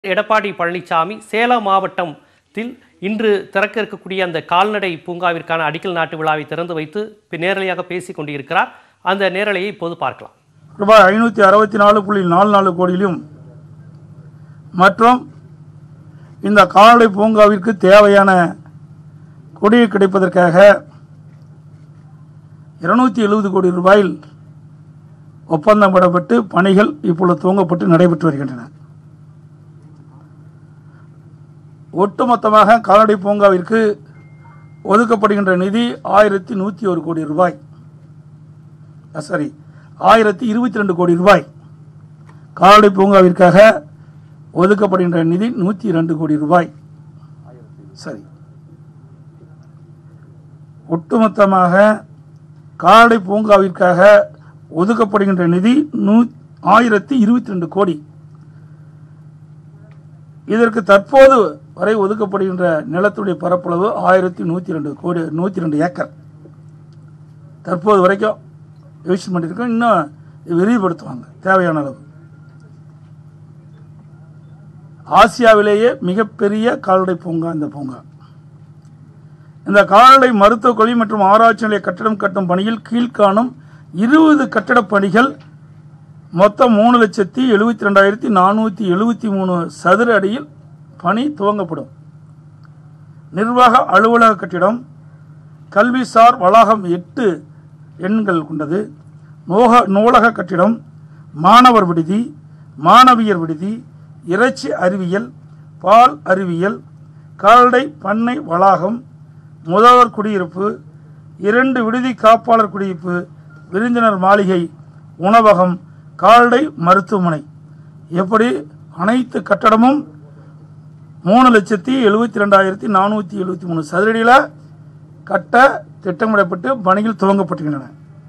எடப்பாடி பழனிசாமி சேலம் மாவட்டத்தில் இன்று திறக்க இருக்கக்கூடிய அந்த கால்நடை பூங்காவிற்கான அடிக்கல் நாட்டு விழாவை திறந்து வைத்து பி- நேரலையாக பேசிக் கொண்டிருக்கிறார் அந்த நேரலையை இப்போது பார்க்கலாம் ரூபாய் ஐநூற்றி அறுபத்தி நாலு புள்ளி நாலு நாலு கோடியிலும் மற்றும் இந்த கால்நடை பூங்காவிற்கு தேவையான குடிநீர் கிடைப்பதற்காக இருநூத்தி எழுபது கோடி ரூபாயில் ஒப்பந்தம் விடப்பட்டு பணிகள் இப்பொழுது துவங்கப்பட்டு நடைபெற்று வருகின்றன ஒட்டுமொத்தமாக கால்நடை பூங்காவிற்கு ஒதுக்கப்படுகின்ற நிதி ஆயிரத்தி நூற்றி ஒரு கோடி ரூபாய் சாரி ஆயிரத்தி இருபத்தி ரெண்டு கோடி ரூபாய் கால்நடை பூங்காவிற்காக ஒதுக்கப்படுகின்ற நிதி நூற்றி ரெண்டு கோடி ரூபாய் சரி ஒட்டுமொத்தமாக கால்நடை பூங்காவிற்காக ஒதுக்கப்படுகின்ற நிதி நூ ஆயிரத்தி இருபத்தி ரெண்டு கோடி இதற்கு தற்போது வரை ஒதுக்கப்படுகின்ற நிலத்துடைய பரப்பளவு ஆயிரத்தி நூற்றி ரெண்டு கோடி நூற்றி ரெண்டு ஏக்கர் தற்போது வரைக்கும் யோசிச்சு பண்ணியிருக்கோம் இன்னும் இது விரிவுபடுத்துவாங்க தேவையான அளவு ஆசியாவிலேயே மிகப்பெரிய கால்நடை பூங்கா இந்த பூங்கா இந்த கால்நடை மருத்துவக் கல்வி மற்றும் ஆராய்ச்சி நிலைய கட்டடம் கட்டும் பணியில் கீழ்காணும் இருபது கட்டடப் பணிகள் மொத்தம் மூணு லட்சத்தி எழுபத்தி ரெண்டாயிரத்தி நானூற்றி எழுபத்தி மூணு சதுர அடியில் பணி துவங்கப்படும் நிர்வாக அலுவலக கட்டிடம் கல்விசார் வளாகம் எட்டு எண்கள் கொண்டது நோக நூலக கட்டிடம் மாணவர் விடுதி மாணவியர் விடுதி இறைச்சி அறிவியல் பால் அறிவியல் கால்நடை பண்ணை வளாகம் முதல்வர் குடியிருப்பு இரண்டு விடுதி காப்பாளர் குடியிருப்பு விருந்தினர் மாளிகை உணவகம் கால்நடை மருத்துவமனை எப்படி அனைத்து கட்டடமும் மூணு லட்சத்தி எழுபத்தி ரெண்டாயிரத்தி நானூற்றி எழுபத்தி மூணு சதுரடியில் கட்ட திட்டமிடப்பட்டு பணிகள் துவங்கப்பட்டுகின்றன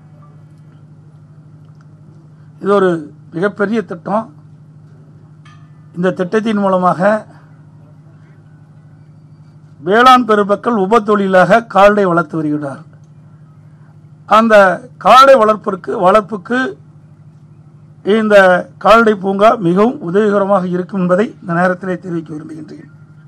இது ஒரு மிகப்பெரிய திட்டம் இந்த திட்டத்தின் மூலமாக வேளாண் பெருமக்கள் உப தொழிலாக கால்நடை வளர்த்து வருகிறார் அந்த கால்நடை வளர்ப்பிற்கு வளர்ப்புக்கு இந்த கால்நடை பூங்கா மிகவும் உதவிகரமாக இருக்கும் என்பதை இந்த நேரத்திலே தெரிவிக்க விரும்புகின்றேன்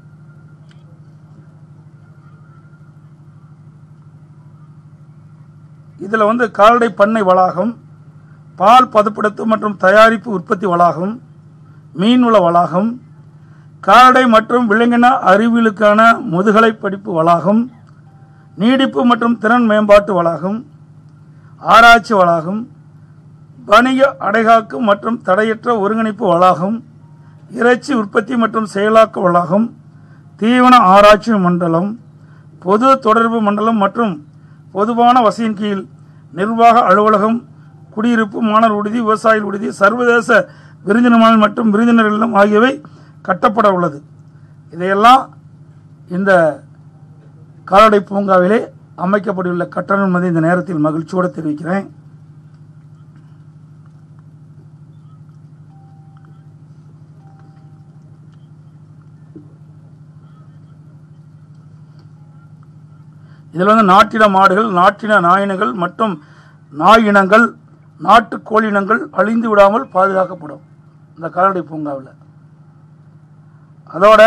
இதில் வந்து கால்நடை பண்ணை வளாகம் பால் பதப்படுத்து மற்றும் தயாரிப்பு உற்பத்தி வளாகம் மீன்வள வளாகம் கால்நடை மற்றும் விலங்கின அறிவியலுக்கான முதுகலை படிப்பு வளாகம் நீடிப்பு மற்றும் திறன் மேம்பாட்டு வளாகம் ஆராய்ச்சி வளாகம் வணிக அடைகாக்கு மற்றும் தடையற்ற ஒருங்கிணைப்பு வளாகம் இறைச்சி உற்பத்தி மற்றும் செயலாக்க வளாகம் தீவன ஆராய்ச்சி மண்டலம் பொது தொடர்பு மண்டலம் மற்றும் பொதுவான வசதியின் கீழ் நிர்வாக அலுவலகம் குடியிருப்பு மாணவர் விடுதி விவசாய விடுதி சர்வதேச விருந்தினர் மற்றும் விருந்தினர் இல்லம் ஆகியவை கட்டப்பட உள்ளது இதையெல்லாம் இந்த கால்நடை பூங்காவிலே அமைக்கப்பட்டுள்ள கட்டணம் என்பதை இந்த நேரத்தில் மகிழ்ச்சியோடு தெரிவிக்கிறேன் இதில் வந்து நாட்டின மாடுகள் நாட்டின நாயினங்கள் மற்றும் நாய் இனங்கள் நாட்டு கோழி இனங்கள் அழிந்து விடாமல் பாதுகாக்கப்படும் இந்த கால்நடை பூங்காவில் அதோட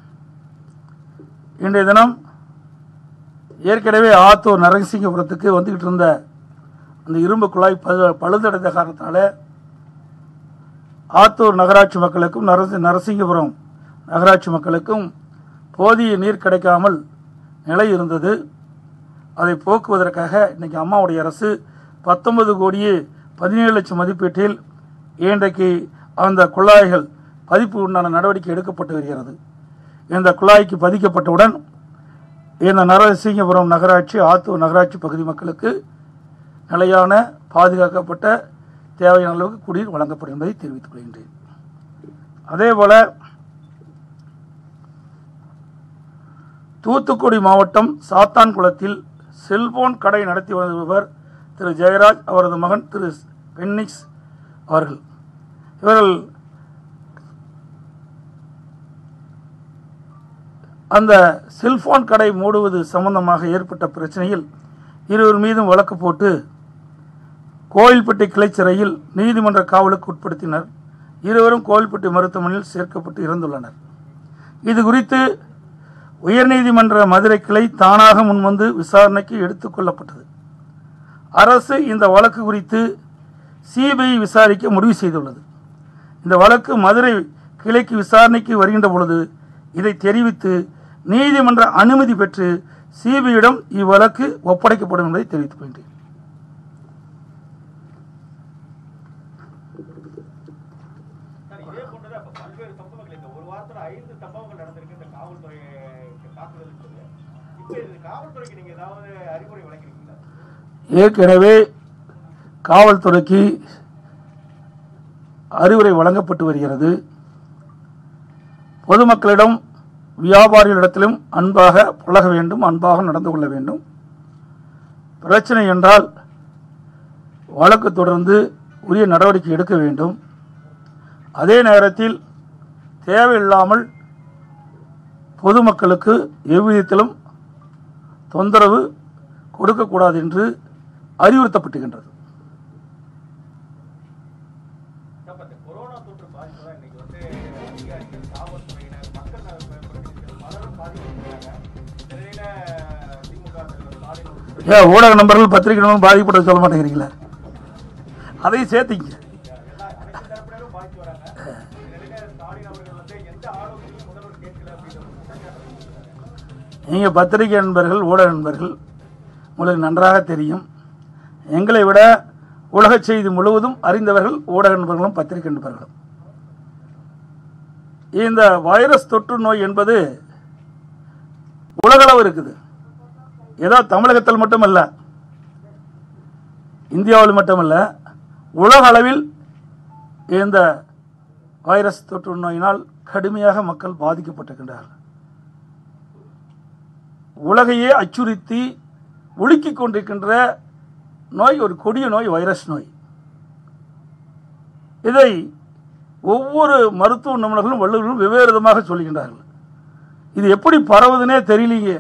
இன்றைய தினம் ஏற்கனவே ஆத்தூர் நரசிங்கபுரத்துக்கு வந்துக்கிட்டு இருந்த அந்த இரும்பு குழாய் பழு பழுதடைந்த காரணத்தால் ஆத்தூர் நகராட்சி மக்களுக்கும் நரசி நரசிங்கபுரம் நகராட்சி மக்களுக்கும் போதிய நீர் கிடைக்காமல் நிலை இருந்தது அதை போக்குவதற்காக இன்னைக்கு அம்மாவுடைய அரசு பத்தொன்பது கோடியே பதினேழு லட்சம் மதிப்பீட்டில் இன்றைக்கு அந்த குழாய்கள் பதிப்பு உண்டான நடவடிக்கை எடுக்கப்பட்டு வருகிறது இந்த குழாய்க்கு பதிக்கப்பட்டவுடன் இந்த நரசிங்கபுரம் நகராட்சி ஆத்தூர் நகராட்சி பகுதி மக்களுக்கு நிலையான பாதுகாக்கப்பட்ட தேவையான அளவுக்கு குடிநீர் வழங்கப்படும் என்பதை தெரிவித்துக் கொள்கின்றேன் அதேபோல தூத்துக்குடி மாவட்டம் சாத்தான்குளத்தில் செல்போன் கடை நடத்தி வருபவர் திரு ஜெயராஜ் அவரது மகன் திரு பென்னிக்ஸ் அவர்கள் இவர்கள் அந்த செல்போன் கடை மூடுவது சம்பந்தமாக ஏற்பட்ட பிரச்சனையில் இருவர் மீதும் வழக்கு போட்டு கோயில்பட்டி கிளை சிறையில் நீதிமன்ற காவலுக்கு உட்படுத்தினர் இருவரும் கோவில்பட்டி மருத்துவமனையில் சேர்க்கப்பட்டு இறந்துள்ளனர் இது குறித்து உயர்நீதிமன்ற மதுரை கிளை தானாக முன்வந்து விசாரணைக்கு எடுத்துக் கொள்ளப்பட்டது அரசு இந்த வழக்கு குறித்து சிபிஐ விசாரிக்க முடிவு செய்துள்ளது இந்த வழக்கு மதுரை கிளைக்கு விசாரணைக்கு வருகின்ற பொழுது இதை தெரிவித்து நீதிமன்ற அனுமதி பெற்று சிபிஐயிடம் இவ்வழக்கு ஒப்படைக்கப்படும் என்பதை தெரிவித்துக் கொள்கிறேன் சார் இதே போன்றுதான் இப்ப பல்வேறு சம்பவங்கள் இந்த ஒரு வாரத்துல ஐந்து சம்பவங்கள் நடந்திருக்கு இந்த காவல்துறை தாக்குதல் சொல்லி இப்ப இது காவல்துறைக்கு நீங்க ஏதாவது அறிவுரை வழங்கிருக்கீங்களா ஏற்கனவே காவல்துறைக்கு அறிவுரை வழங்கப்பட்டு வருகிறது பொதுமக்களிடம் வியாபாரிகளிடத்திலும் அன்பாக பழக வேண்டும் அன்பாக நடந்து கொள்ள வேண்டும் பிரச்சனை என்றால் வழக்கு தொடர்ந்து உரிய நடவடிக்கை எடுக்க வேண்டும் அதே நேரத்தில் தேவையில்லாமல் பொதுமக்களுக்கு எவ்விதத்திலும் தொந்தரவு கொடுக்கக்கூடாது என்று அறிவுறுத்தப்பட்டுகின்றது அப்ப இந்த கொரோனா தொற்று பாதிப்பு தான் இன்னைக்கு வந்து அதிகாரிகள் காவல்துறையினர் மக்கள் நல பிரதிநிதிகள் பலரும் பாதிக்கப்பட்டாங்க இந்த நிலையில திமுக தலைவர் ஸ்டாலின் உட்பட ஏன் ஊடக நண்பர்கள் பத்திரிகை நண்பர்கள் பாதிக்கப்பட்ட சொல்ல மாட்டேங்கிறீங்களா அதையும் சேர்த்திங்க எல்லா அனைத்து தரப்பினரும் பாதித்து வராங்க இந்த நிலையில ஸ்டாலின் அவர்கள் வந்து எந்த ஆலோசனையும் முதல்வர் கேட்கல அப்படின்ற ஒரு குற்றச்சாட்டு வச்சிருக்காங்க. நீங்கள் பத்திரிகை நண்பர்கள் ஊடக நண்பர்கள் உங்களுக்கு நன்றாக தெரியும் எங்களை விட உலக செய்தி முழுவதும் அறிந்தவர்கள் ஊடக நண்பர்களும் பத்திரிகை நண்பர்களும் இந்த வைரஸ் தொற்று நோய் என்பது உலகளவு இருக்குது ஏதோ தமிழகத்தில் மட்டுமல்ல இந்தியாவில் மட்டுமல்ல உலக அளவில் இந்த வைரஸ் தொற்று நோயினால் கடுமையாக மக்கள் பாதிக்கப்பட்டிருக்கின்றார்கள் உலகையே அச்சுறுத்தி உலுக்கிக் கொண்டிருக்கின்ற நோய் ஒரு கொடிய நோய் வைரஸ் நோய் இதை ஒவ்வொரு மருத்துவ நிபுணர்களும் வல்லுநர்களும் வெவ்வேறு விதமாக சொல்லுகின்றார்கள் இது எப்படி பரவுதுன்னே தெரியலீங்க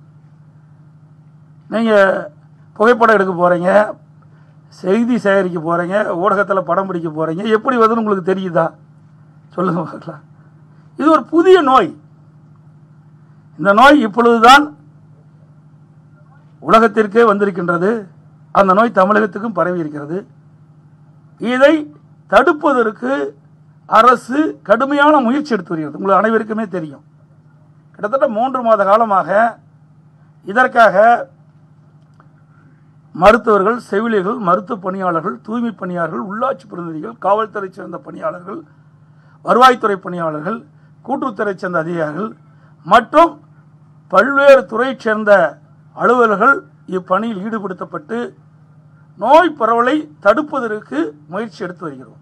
நீங்கள் புகைப்படம் எடுக்க போகிறீங்க செய்தி சேகரிக்க போகிறீங்க ஊடகத்தில் படம் பிடிக்க போகிறீங்க எப்படி வருதுன்னு உங்களுக்கு தெரியுதா சொல்லுங்க பார்க்கலாம் இது ஒரு புதிய நோய் இந்த நோய் இப்பொழுதுதான் உலகத்திற்கே வந்திருக்கின்றது அந்த நோய் தமிழகத்துக்கும் பரவி இருக்கிறது இதை தடுப்பதற்கு அரசு கடுமையான முயற்சி எடுத்து வருகிறது உங்களுக்கு அனைவருக்குமே தெரியும் கிட்டத்தட்ட மூன்று மாத காலமாக இதற்காக மருத்துவர்கள் செவிலியர்கள் மருத்துவ பணியாளர்கள் தூய்மை பணியாளர்கள் உள்ளாட்சி பிரதிநிதிகள் காவல்துறை சேர்ந்த பணியாளர்கள் வருவாய்த்துறை பணியாளர்கள் கூட்டுறவுத்துறை சேர்ந்த அதிகாரிகள் மற்றும் பல்வேறு துறையைச் சேர்ந்த அலுவலர்கள் இப்பணியில் ஈடுபடுத்தப்பட்டு நோய் பரவலை தடுப்பதற்கு முயற்சி எடுத்து வருகிறோம்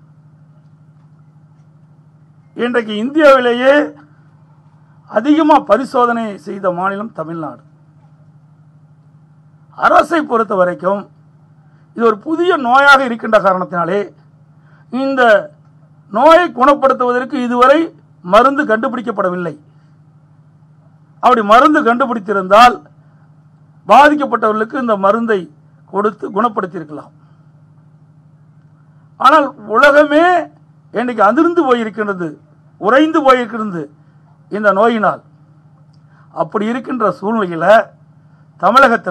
இன்றைக்கு இந்தியாவிலேயே அதிகமாக பரிசோதனை செய்த மாநிலம் தமிழ்நாடு அரசை பொறுத்த வரைக்கும் இது ஒரு புதிய நோயாக இருக்கின்ற காரணத்தினாலே இந்த நோயை குணப்படுத்துவதற்கு இதுவரை மருந்து கண்டுபிடிக்கப்படவில்லை அப்படி மருந்து கண்டுபிடித்திருந்தால் பாதிக்கப்பட்டவர்களுக்கு இந்த மருந்தை கொடுத்து குணப்படுத்தியிருக்கலாம் ஆனால் உலகமே இன்னைக்கு அதிர்ந்து போயிருக்கின்றது உறைந்து போயிருக்கிறது இந்த நோயினால் அப்படி இருக்கின்ற சூழ்நிலையில் தமிழகத்தில்